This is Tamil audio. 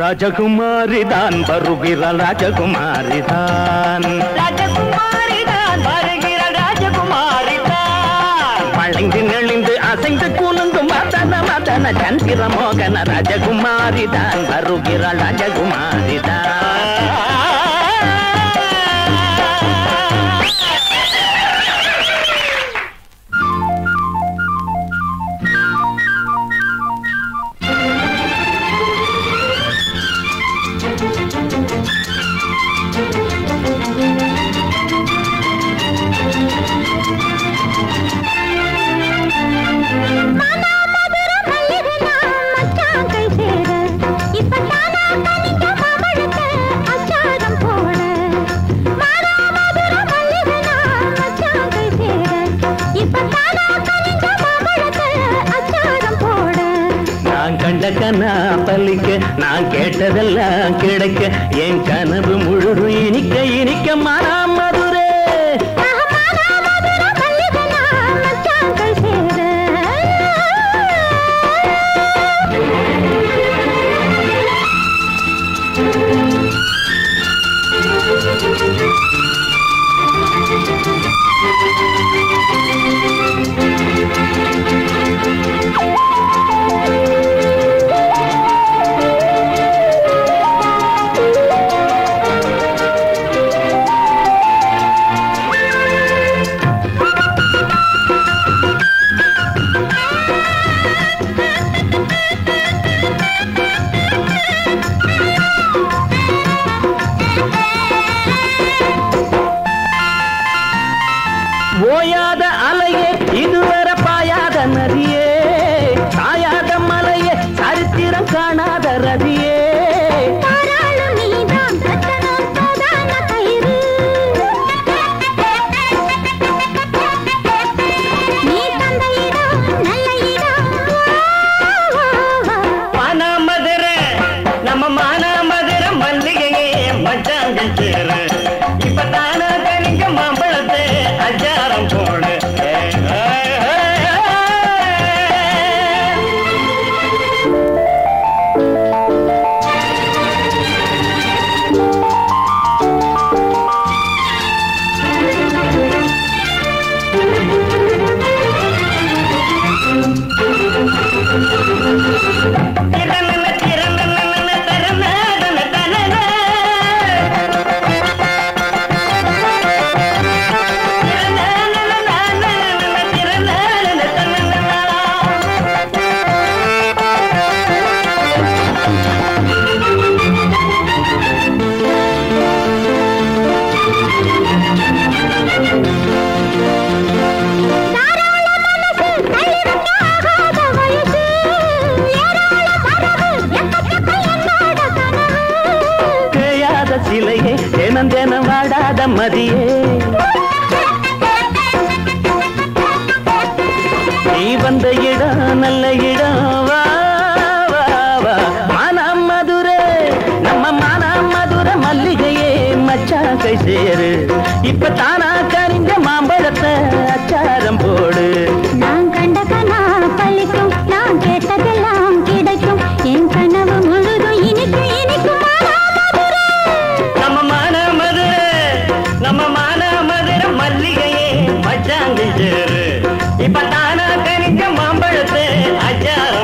ராஜகுமாரி தான் வருகிறாள் ராஜகுமாரி தான் ராஜகுமாரி தான் வருகிற ராஜகுமாரி தான் வளைந்து நெளிந்து அசைந்து குலுந்து மதன மதன சந்திர மோகன ராஜகுமாரி தான் வருகிறாள் ராஜகுமாரி தான் நான் கண்ட கனா பலிக்க நான் கேட்டதெல்லாம் கிடைக்க என் கனவு முழுது இனிக்க இனிக்க மனா மதுரே ஓயாத அலையே இதுவரை பாயாத நதியே சாயாத மலையே சரித்திரம் காணாத ரதியே மான மதுரை நம்ம மான மதுரை மல்லிகையே மச்சாங்க சேரு இப்ப தானா கணிக்க மாம்பழத்தை அச்சாரம் போடு ஏய், ஏய், ஏய், ஏய். திறனன, திறனனன, தரனன, தனன. திறனனனனனன, திறனனன, தனன. கேயாத சிலையே தினம் தினம் வாடாத மதியே நீ வந்த இடம் நல்ல இடம் வா வா வா மானம் மதுரை நம்ம மானம் மதுரை மல்லிகையே மச்சா கை சேரு இப்ப தானா கரிஞ்ச மாம்பழத்தை அச்சாரம் போடு நான் கண்ட கனா பழிக்கும் நான் கேட்டதெல்லாம் கிடைக்கும் என் கனவு முழுதும் இனிக்கும் இனிக்கும் மானாமதுரை. நம்ம மான மதுரை நம்ம மான மதுரை மல்லிகையே மச்சாங்க சேரு இப்ப தானா கணிக்க மாம்பழத்தை அச்சாரம்